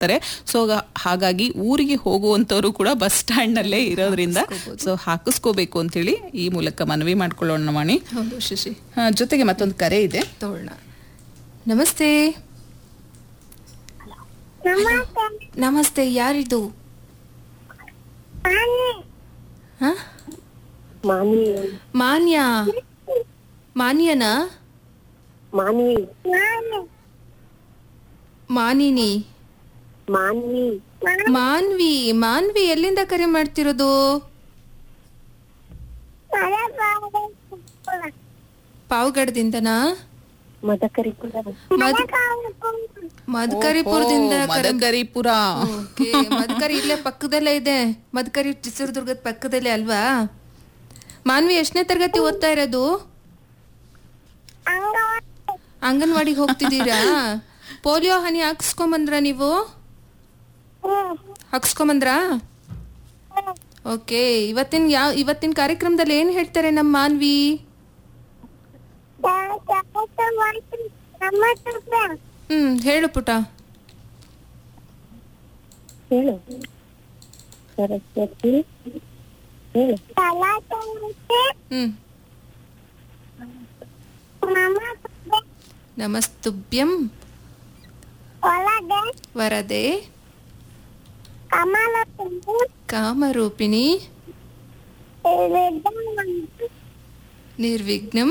ಹಾಕಿರ್ತಾರೆ ಸೊ ಹಾಗಾಗಿ ಊರಿಗೆ ಹೋಗುವಂತವ್ರು ಕೂಡ ಬಸ್ ಸ್ಟ್ಯಾಂಡ್ ನಲ್ಲೇ ಇರೋದ್ರಿಂದ ಸೊ ಹಾಕಿಸ್ಕೋಬೇಕು ಅಂತೇಳಿ ಈ ಮೂಲಕ ಮನವಿ ಮಾಡ್ಕೊಳ್ಳೋಣ ವಾಣಿ ಹೌದು ಶಶಿ ಆ, ಜೊತೆಗೆ ಮತ್ತೊಂದು ಕರೆ ಇದೆ ತಗೊಳ್ಳೋಣ ನಮಸ್ತೆ ನಮಸ್ತೆ ಯಾರಿದು ಹ? ಮಾನ್ವಿ ಮಾನ್ಯ ಮಾನ್ಯನಾ ಮಾನ್ವಿ ಮಾನಿನಿ ಮಾನ್ವಿ ಮಾನ್ವಿ ಮಾನ್ವಿ ಎಲ್ಲಿಂದ ಕರೆ ಮಾಡ್ತಿರೋದು ಪಾವಗಡದಿಂದನಾ ಮದಕರಿಪುರ ಮದ್ ಮಧುಕರಿಪುರದಿಂದ ಓ, ಕರೆ ಮದಕರಿಪುರ ಓಕೆ ಮಧುಕರಿ ಇಲ್ಲೇ ಪಕ್ಕದಲ್ಲೇ ಇದೆ ಮಧುಕರಿ ಚಿತ್ರದುರ್ಗದ ಪಕ್ಕದಲ್ಲೇ ಅಲ್ವಾ ಮಾನ್ವಿ ಎಷ್ಟನೇ ತರಗತಿ ಓದ್ತಾ ಇರೋದು ಅಂಗನವಾಡಿಗೆ ಹೋಗ್ತಿದ್ದೀರಾ ಪೋಲಿಯೋ ಹನಿ ಹಾಕ್ಸ್ಕೊಂಬಂದ್ರ ನೀವು ಹಾಕ್ಸ್ಕೊಂಬಂದ್ರಾ ಓಕೆ ಇವತ್ತಿನ ಯಾವ ಇವತ್ತಿನ ಕಾರ್ಯಕ್ರಮದಲ್ಲಿ ಏನ್ ಹೇಳ್ತಾರೆ ನಮ್ಮ ಮಾನ್ವಿ ಹ್ಮ್ ಹೇಳು ಪುಟ ಹೇಳು ಸರಸ್ವತಿ ಹೇಳು ಹ್ಮ್ ನಮಸ್ತುಭ್ಯಂ ವರದೆ ಕಾಮರೂಪಿಣಿ ನಿರ್ವಿಘ್ನಂ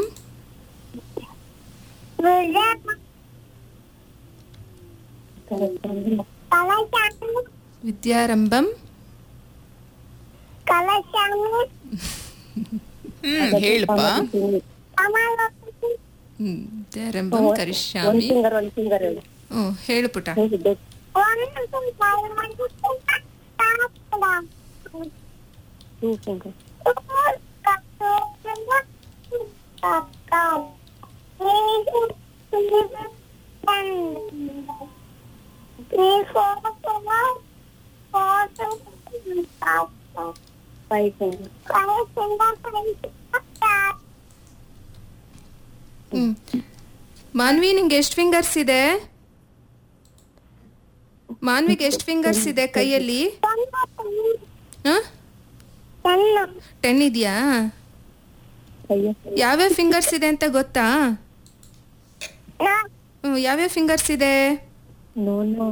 ವಿದ್ಯಾರಂಭಂ ಹ್ಮ್ ಹೇಳಪ್ಪ ಹ್ಮ್, ವಿದ್ಯಾರಂಭಂ ಕರಿಷ್ಯಾಮಿ ಸಿಂಗರ್ ಒಂದು ಸಿಂಗರ್ ಹೇಳು ಹ್ಮ್ ಹೇಳು ಪುಟ ಹೇಗಿದೆ ಹ್ಞೂ ಸಿಂಗರ್ ಫೈವ್ ಸಿಂಗರ್ ಹ್ಮ್ ಮಾನ್ವಿ ನಿಂಗೆ ಎಷ್ಟು ಫಿಂಗರ್ಸ್ ಇದೆ ಮಾನ್ವಿಗೆ ಎಷ್ಟು ಫಿಂಗರ್ಸ್ ಇದೆ ಕೈಯಲ್ಲಿ ಟೆನ್ ಇದೆಯಾ ಅಯ್ಯೋ ಯಾವ್ಯಾವ ಫಿಂಗರ್ಸ್ ಇದೆ ಅಂತ ಗೊತ್ತಾ ಹ್ಮ್, ಯಾವ್ಯಾವ ಫಿಂಗರ್ಸ್ ಇದೆ ನೋ ನೋ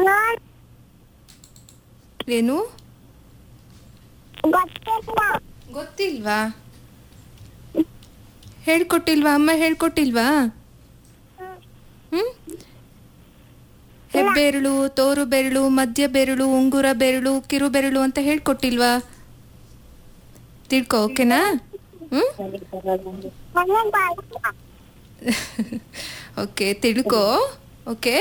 ಏನು ಗೊತ್ತಿಲ್ವಾ ಹೇಳ್ಕೊಟ್ಟಿಲ್ವಾ ಅಮ್ಮ ಹೇಳ್ಕೊಟ್ಟಿಲ್ವಾ ಹ್ಮ್ ಹೆಬ್ಬೆರಳು ತೋರು ಬೆರಳು ಮಧ್ಯ ಬೆರಳು ಉಂಗುರ ಬೆರಳು ಕಿರು ಬೆರಳು ಅಂತ ಹೇಳ್ಕೊಟ್ಟಿಲ್ವಾ ತಿಳ್ಕೊ ಓಕೆನಾ ಹ್ಮ್ ಓಕೆ ತಿಳ್ಕೊ ಓಕೆ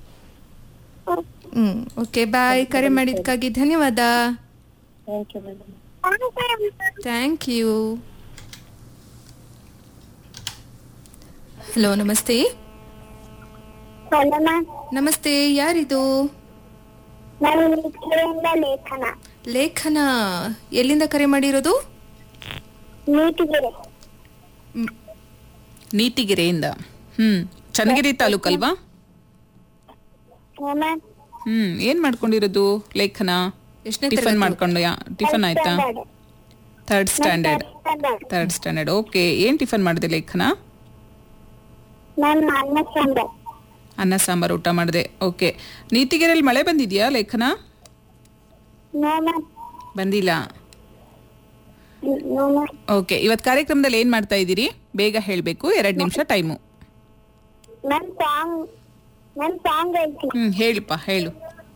ಹ್ಮ್ ಓಕೆ ಬಾಯ್ ಕರೆ ಮಾಡಿದ್ಕಾಗಿ ಧನ್ಯವಾದ thank you madam thank you hello ನಮಸ್ತೆ ನಮಸ್ತೆ ಯಾರಿದು ಲೇಖನ ಲೇಖನ ಎಲ್ಲಿಂದ ಕರೆ ಮಾಡಿರೋದು ನೀತಿಗೆರೆ ನೀತಿಗೆರೆಯಿಂದ ಹ್ಮ್ ಚನ್ನಗಿರಿ ತಾಲೂಕಲ್ವಾ ಮ್ಯಾಮ್ ಹ್ಮ್ ಏನ್ ಮಾಡ್ಕೊಂಡಿರೋದು ಲೇಖನ ಎಷ್ಟನೇ ಟಿಫನ್ ತರಗತಿ? ಮಾಡ್ಕೊಂಡು ಟಿಫನ್ ಆಯ್ತಾ third standard third standard okay ಏನ್ ಟಿಫನ್ ಮಾಡಿದೆ ಲೇಖನ ಮ್ಯಾಮ್ ಅನ್ನ ಸಾಂಬಾರ್ ಅನ್ನ ಸಾಂಬಾರ್ ಊಟ ಮಾಡಿದೆ ಓಕೆ ನೀತಿಗೆರೆಯಲ್ಲಿ ಮಳೆ ಬಂದಿದ್ಯಾ ಲೇಖನ ನೋ ಮ್ಯಾಮ್ ಬಂದಿಲ್ಲ ನೋ ಮ್ಯಾಮ್ ಓಕೆ ಇವತ್ ಕಾರ್ಯಕ್ರಮದಲ್ಲಿ ಏನ್ ಮಾಡ್ತಾ ಇದ್ದೀರಿ ಬೇಗ ಹೇಳ್ಬೇಕು ಎರಡ್ ನಿಮಿಷ time ma'am song ma'am song ಹೇಳ್ತೀನಿ ಹ್ಮ್ ಹೇಳಿಪ್ಪ ಹೇಳು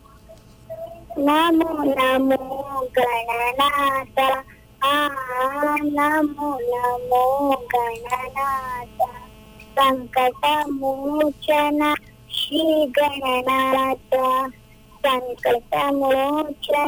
ನಮೋ ನಮೋ ಗಣನಾಥ ಆ ನಮೋ ನಮೋ ಗಣನಾಥ ಸಂಕಟ ಮೋಚನ ಶ್ರೀ ಗಣನಾಥ ಸಂಕಟ ಮೋಚನ